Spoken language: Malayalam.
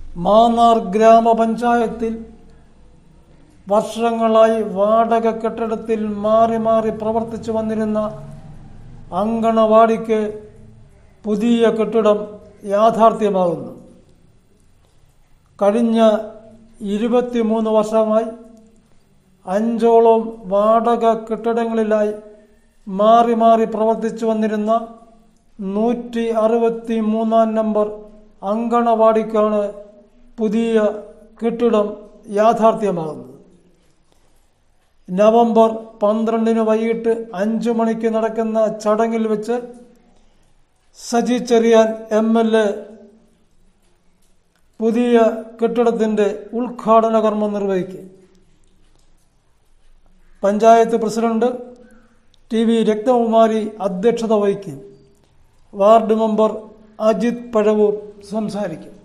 മാന്നാർ ഗ്രാമപഞ്ചായത്തിൽ വർഷങ്ങളായി വാടക കെട്ടിടത്തിൽ മാറി മാറി പ്രവർത്തിച്ചു വന്നിരുന്ന അങ്കണവാടിക്ക് പുതിയ കെട്ടിടം യാഥാർത്ഥ്യമാകുന്നു കഴിഞ്ഞ ഇരുപത്തിമൂന്ന് വർഷമായി അഞ്ചോളം വാടക കെട്ടിടങ്ങളിലായി മാറി മാറി പ്രവർത്തിച്ചു വന്നിരുന്ന നൂറ്റി അറുപത്തി മൂന്നാം നമ്പർ അങ്കണവാടിക്കാണ് പുതിയ കെട്ടിടം യാഥാർത്ഥ്യമാകുന്നത് നവംബർ പന്ത്രണ്ടിന് വൈകിട്ട് അഞ്ചു മണിക്ക് നടക്കുന്ന ചടങ്ങിൽ വെച്ച് Saji Cherian M L A പുതിയ കെട്ടിടത്തിന്റെ ഉദ്ഘാടന കർമ്മം നിർവഹിക്കും panchayat president T V Rathnakumari അധ്യക്ഷത വഹിക്കും വാർഡ് മെമ്പർ അജിത് പഴവൂർ സംസാരിക്കും